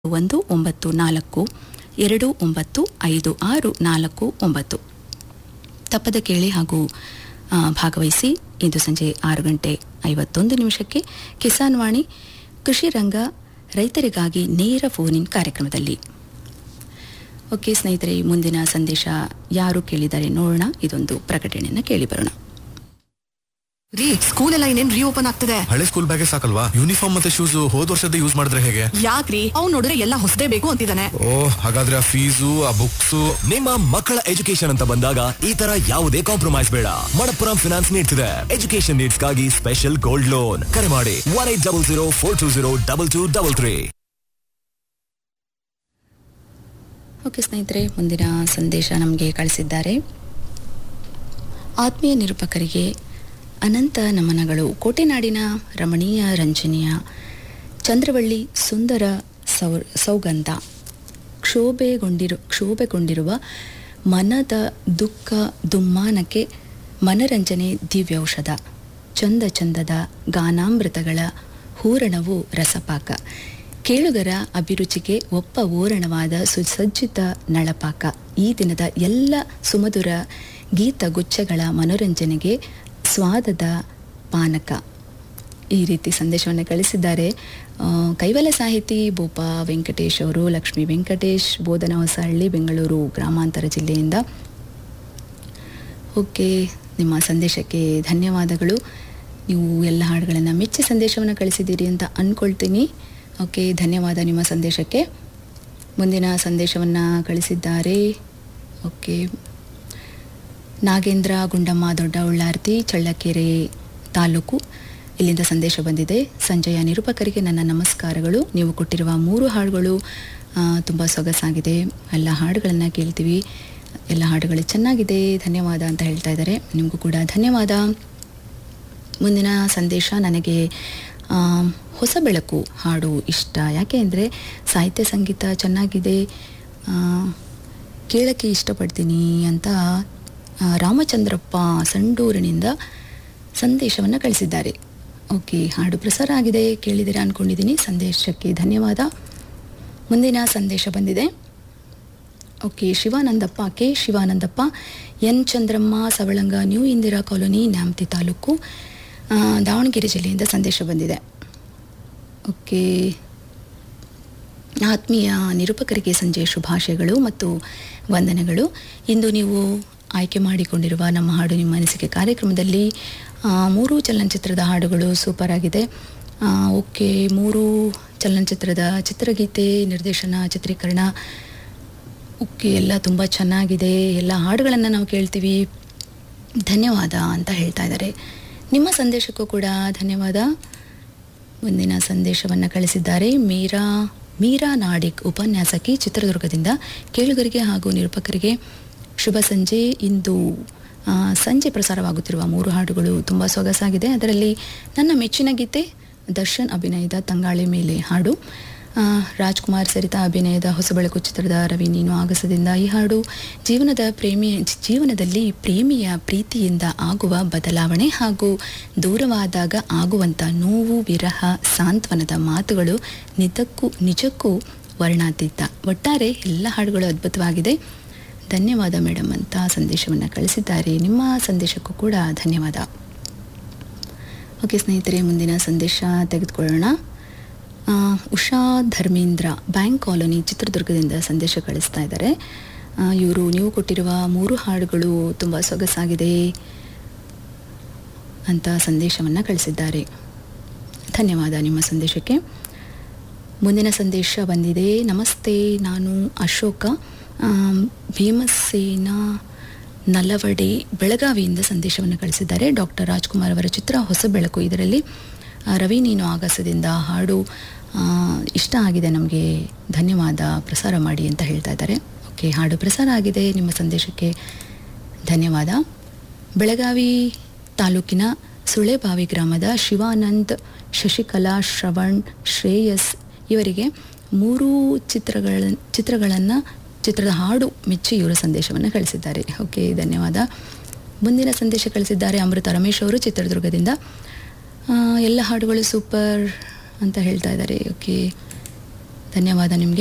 ಒಂದು ಒಂಬತ್ತು ನಾಲ್ಕು ಎರಡು ಒಂಬತ್ತು ಐದು ಆರು ನಾಲ್ಕು ಒಂಬತ್ತು ತಪ್ಪದ ಕೇಳಿ ಹಾಗೂ ಆ, ಭಾಗವಹಿಸಿ ಇಂದು ಸಂಜೆ ಆರು ಗಂಟೆ ಐವತ್ತೊಂದು ನಿಮಿಷಕ್ಕೆ ಕಿಸಾನ್ ವಾಣಿ ಕೃಷಿ ರಂಗ ರೈತರಿಗಾಗಿ ನೇರ ಫೋನ್ ಇನ್ ಕಾರ್ಯಕ್ರಮದಲ್ಲಿ ಓಕೆ ಸ್ನೇಹಿತರೆ ಈ ಮುಂದಿನ ಸಂದೇಶ ಯಾರು ಕೇಳಿದ್ದಾರೆ ನೋಡೋಣ ಇದೊಂದು ಪ್ರಕಟಣೆಯನ್ನು ಕೇಳಿ ಬರೋಣ ರೀ ಸ್ಕೂಲ್ ಎಲ್ಲ ಇನ್ನೇನ್ ರೀಓಪನ್ ಆಗ್ತದೆ ಹಳೆ ಸ್ಕೂಲ್ ಬ್ಯಾಗೇ ಸಾಕಲ್ವಾ ಯೂನಿಫಾರ್ಮ್ ಮತ್ತೆ ಶೂಸ್ ಹೋದ್ ವರ್ಷದ ಯೂಸ್ ಮಾಡಿದ್ರೆ ಹೇಗೆ ಯಾಕ್ರಿ ಅವ್ನ್ ನೋಡಿದ್ರೆ ಎಲ್ಲ ಹೊಸದೇ ಬೇಕು ಅಂತಿದ್ದಾನೆ ಓ ಹಾಗಾದ್ರೆ ಆ ಫೀಸು ಆ ಬುಕ್ಸ್ ನಿಮ್ಮ ಮಕ್ಕಳ ಎಜುಕೇಶನ್ ಅಂತ ಬಂದಾಗ ಈ ತರ ಯಾವುದೇ ಕಾಂಪ್ರಮೈಸ್ ಬೇಡ ಮಣಪ್ಪುರಂ ಫಿನಾನ್ಸ್ ನೀಡ್ತಿದೆ ಎಜುಕೇಶನ್ ನೀಡ್ಸ್ಗಾಗಿ ಸ್ಪೆಷಲ್ ಗೋಲ್ಡ್ ಲೋನ್ ಕರೆ ಮಾಡಿ one eight double zero four two zero double two double three okay ಸ್ನೇಹಿತರೆ ಮುಂದಿನ ಸಂದೇಶ ನಮಗೆ ಕಳಿಸಿದ್ದಾರೆ ಆತ್ಮೀಯ ನಿರೂಪಕರಿಗೆ ಅನಂತ ನಮನಗಳು ಕೋಟೆನಾಡಿನ ರಮಣೀಯ ರಂಜನೀಯ ಚಂದ್ರವಳ್ಳಿ ಸುಂದರ ಸೌ ಸೌಗಂಧ ಕ್ಷೋಭೆಗೊಂಡಿರು ಕ್ಷೋಭೆಗೊಂಡಿರುವ ಮನದ ದುಃಖ ದುಮ್ಮಾನಕ್ಕೆ ಮನರಂಜನೆ ದಿವ್ಯೌಷಧ ಚಂದ ಚಂದದ ಗಾನಾಮೃತಗಳ ಹೂರಣವು ರಸಪಾಕ ಕೇಳುಗರ ಅಭಿರುಚಿಗೆ ಒಪ್ಪ ಓರಣವಾದ ಸುಸಜ್ಜಿತ ನಳಪಾಕ ಈ ದಿನದ ಎಲ್ಲ ಸುಮಧುರ ಗೀತಗುಚ್ಛಗಳ ಮನೋರಂಜನೆಗೆ ಸ್ವಾದದ ಪಾನಕ ಈ ರೀತಿ ಸಂದೇಶವನ್ನು ಕಳಿಸಿದ್ದಾರೆ ಆ, ಕೈವಲ ಸಾಹಿತಿ ಬೋಪಾ ವೆಂಕಟೇಶ್ ಅವರು ಲಕ್ಷ್ಮೀ ವೆಂಕಟೇಶ್ ಬೋಧನ ಹೊಸಹಳ್ಳಿ ಬೆಂಗಳೂರು ಗ್ರಾಮಾಂತರ ಜಿಲ್ಲೆಯಿಂದ ಓಕೆ ನಿಮ್ಮ ಸಂದೇಶಕ್ಕೆ ಧನ್ಯವಾದಗಳು ನೀವು ಎಲ್ಲ ಹಾಡುಗಳನ್ನು ಮೆಚ್ಚಿ ಸಂದೇಶವನ್ನು ಕಳಿಸಿದ್ದೀರಿ ಅಂತ ಅಂದ್ಕೊಳ್ತೀನಿ ಓಕೆ ಧನ್ಯವಾದ ನಿಮ್ಮ ಸಂದೇಶಕ್ಕೆ ಮುಂದಿನ ಸಂದೇಶವನ್ನು ಕಳಿಸಿದ್ದಾರೆ ಓಕೆ ನಾಗೇಂದ್ರ ಗುಂಡಮ್ಮ ದೊಡ್ಡ ಉಳ್ಳಾರ್ತಿ ಚಳ್ಳಕೆರೆ ತಾಲೂಕು ಇಲ್ಲಿಂದ ಸಂದೇಶ ಬಂದಿದೆ ಸಂಜೆಯ ನಿರೂಪಕರಿಗೆ ನನ್ನ ನಮಸ್ಕಾರಗಳು ನೀವು ಕೊಟ್ಟಿರುವ ಮೂರು ಹಾಡುಗಳು ತುಂಬ ಸೊಗಸಾಗಿದೆ ಎಲ್ಲ ಹಾಡುಗಳನ್ನು ಕೇಳ್ತೀವಿ ಎಲ್ಲ ಹಾಡುಗಳು ಚೆನ್ನಾಗಿದೆ ಧನ್ಯವಾದ ಅಂತ ಹೇಳ್ತಾ ಇದ್ದಾರೆ ನಿಮಗೂ ಕೂಡ ಧನ್ಯವಾದ ಮುಂದಿನ ಸಂದೇಶ ನನಗೆ ಆ, ಹೊಸ ಬೆಳಕು ಹಾಡು ಇಷ್ಟ ಯಾಕೆ ಅಂದರೆ ಸಾಹಿತ್ಯ ಸಂಗೀತ ಚೆನ್ನಾಗಿದೆ ಆ, ಕೇಳಕ್ಕೆ ಇಷ್ಟಪಡ್ತೀನಿ ಅಂತ ಆ, ರಾಮಚಂದ್ರಪ್ಪ ಸಂಡೂರಿನಿಂದ ಸಂದೇಶವನ್ನು ಕಳಿಸಿದ್ದಾರೆ ಓಕೆ ಹಾಡು ಪ್ರಸಾರ ಆಗಿದೆ ಕೇಳಿದಿರ ಅಂದ್ಕೊಂಡಿದ್ದೀನಿ ಸಂದೇಶಕ್ಕೆ ಧನ್ಯವಾದ ಮುಂದಿನ ಸಂದೇಶ ಬಂದಿದೆ okay Shivanandappa K Shivanandappa N Chandramma Savalanga new Indira colony Nyamati taluk ಆ, ದಾವಣಗೆರೆ ಜಿಲ್ಲೆಯಿಂದ ಸಂದೇಶ ಬಂದಿದೆ ಓಕೆ ಆತ್ಮೀಯ ನಿರೂಪಕರಿಗೆ ಸಂಜೆ ಶುಭಾಶಯಗಳು ಮತ್ತು ವಂದನೆಗಳು ಇಂದು ನೀವು ಆಯ್ಕೆ ಮಾಡಿಕೊಂಡಿರುವ ನಮ್ಮ ಹಾಡು ನಿಮ್ಮ ಅನಿಸಿಕೆ ಕಾರ್ಯಕ್ರಮದಲ್ಲಿ ಆ, ಮೂರು ಚಲನಚಿತ್ರದ ಹಾಡುಗಳು ಸೂಪರ್ ಆಗಿದೆ ಆ, ಓಕೆ ಮೂರು ಚಲನಚಿತ್ರದ ಚಿತ್ರಗೀತೆ ನಿರ್ದೇಶನ ಚಿತ್ರೀಕರಣ ಓಕೆ ಎಲ್ಲ ತುಂಬ ಚೆನ್ನಾಗಿದೆ ಎಲ್ಲ ಹಾಡುಗಳನ್ನು ನಾವು ಕೇಳ್ತೀವಿ ಧನ್ಯವಾದ ಅಂತ ಹೇಳ್ತಾ ಇದ್ದಾರೆ ನಿಮ್ಮ ಸಂದೇಶಕ್ಕೂ ಕೂಡ ಧನ್ಯವಾದ ಮುಂದಿನ ಸಂದೇಶವನ್ನು ಕಳಿಸಿದ್ದಾರೆ ಮೀರಾ ಮೀರಾ ನಾಡಿಗ್ ಉಪನ್ಯಾಸಕಿ ಚಿತ್ರದುರ್ಗದಿಂದ ಕೇಳುಗರಿಗೆ ಹಾಗೂ ನಿರೂಪಕರಿಗೆ ಶುಭ ಸಂಜೆ ಇಂದು ಆ, ಸಂಜೆ ಪ್ರಸಾರವಾಗುತ್ತಿರುವ ಮೂರು ಹಾಡುಗಳು ತುಂಬ ಸೊಗಸಾಗಿದೆ ಅದರಲ್ಲಿ ನನ್ನ ಮೆಚ್ಚಿನ ಗೀತೆ ದರ್ಶನ್ ಅಭಿನಯದ ತಂಗಾಳಿ ಮೇಲೆ ಹಾಡು ಆ, ರಾಜ್ಕುಮಾರ್ ಸರಿತಾ ಅಭಿನಯದ ಹೊಸಬೆಳಕು ಚಿತ್ರದ ರವಿ ನೀನು ಆಗಸದಿಂದ ಈ ಹಾಡು ಜೀವನದ ಪ್ರೇಮಿ ಜೀವನದಲ್ಲಿ ಪ್ರೇಮಿಯ ಪ್ರೀತಿಯಿಂದ ಆಗುವ ಬದಲಾವಣೆ ಹಾಗೂ ದೂರವಾದಾಗ ಆಗುವಂಥ ನೋವು ವಿರಹ ಸಾಂತ್ವನದ ಮಾತುಗಳು ನಿಜಕ್ಕೂ ನಿಜಕ್ಕೂ ವರ್ಣಾತೀತ ಒಟ್ಟಾರೆ ಎಲ್ಲ ಹಾಡುಗಳು ಅದ್ಭುತವಾಗಿದೆ ಧನ್ಯವಾದ ಮೇಡಮ್ ಅಂತ ಸಂದೇಶವನ್ನು ಕಳಿಸಿದ್ದಾರೆ ನಿಮ್ಮ ಸಂದೇಶಕ್ಕೂ ಕೂಡ ಧನ್ಯವಾದ ಓಕೆ ಸ್ನೇಹಿತರೆ ಮುಂದಿನ ಸಂದೇಶ ತೆಗೆದುಕೊಳ್ಳೋಣ ಆ, ಉಷಾ ಧರ್ಮೇಂದ್ರ ಬ್ಯಾಂಕ್ ಕಾಲೋನಿ ಚಿತ್ರದುರ್ಗದಿಂದ ಸಂದೇಶ ಕಳಿಸ್ತಾ ಇದ್ದಾರೆ ಇವರು ನೀವು ಕೊಟ್ಟಿರುವ ಮೂರು ಹಾಡುಗಳು ತುಂಬ ಸೊಗಸಾಗಿದೆ ಅಂತ ಸಂದೇಶವನ್ನು ಕಳಿಸಿದ್ದಾರೆ ಧನ್ಯವಾದ ನಿಮ್ಮ ಸಂದೇಶಕ್ಕೆ ಮುಂದಿನ ಸಂದೇಶ ಬಂದಿದೆ ನಮಸ್ತೆ ನಾನು ಅಶೋಕ ಆಮ್, ಭೀಮಸೇನ ನಲವಡೆ ಬೆಳಗಾವಿಯಿಂದ ಸಂದೇಶವನ್ನು ಕಳಿಸಿದ್ದಾರೆ ಡಾಕ್ಟರ್ ರಾಜ್ಕುಮಾರ್ ಅವರ ಚಿತ್ರ ಹೊಸ ಬೆಳಕು ಇದರಲ್ಲಿ ಆ, ರವಿ ನೀನು ಆಗಸದಿಂದ ಹಾಡು ಆ, ಇಷ್ಟ ಆಗಿದೆ ನಮಗೆ ಧನ್ಯವಾದ ಪ್ರಸಾರ ಮಾಡಿ ಅಂತ ಹೇಳ್ತಾ ಇದ್ದಾರೆ ಓಕೆ ಹಾಡು ಪ್ರಸಾರ ಆಗಿದೆ ನಿಮ್ಮ ಸಂದೇಶಕ್ಕೆ ಧನ್ಯವಾದ ಬೆಳಗಾವಿ ತಾಲೂಕಿನ ಸುಳೆಬಾವಿ ಗ್ರಾಮದ ಶಿವಾನಂದ್ ಶಶಿಕಲಾ ಶ್ರವಣ್ ಶ್ರೇಯಸ್ ಇವರಿಗೆ ಮೂರು ಚಿತ್ರಗಳ ಚಿತ್ರಗಳನ್ನು ಚಿತ್ರದ ಹಾಡು ಮೆಚ್ಚಿ ಇವರ ಸಂದೇಶವನ್ನು ಕಳಿಸಿದ್ದಾರೆ ಓಕೆ ಧನ್ಯವಾದ ಮುಂದಿನ ಸಂದೇಶ ಕಳಿಸಿದ್ದಾರೆ ಅಮೃತ ರಮೇಶ್ ಅವರು ಚಿತ್ರದುರ್ಗದಿಂದ ಆ, ಎಲ್ಲ ಹಾಡುಗಳು ಸೂಪರ್ ಅಂತ ಹೇಳ್ತಾ ಇದ್ದಾರೆ ಓಕೆ ಧನ್ಯವಾದ ನಿಮಗೆ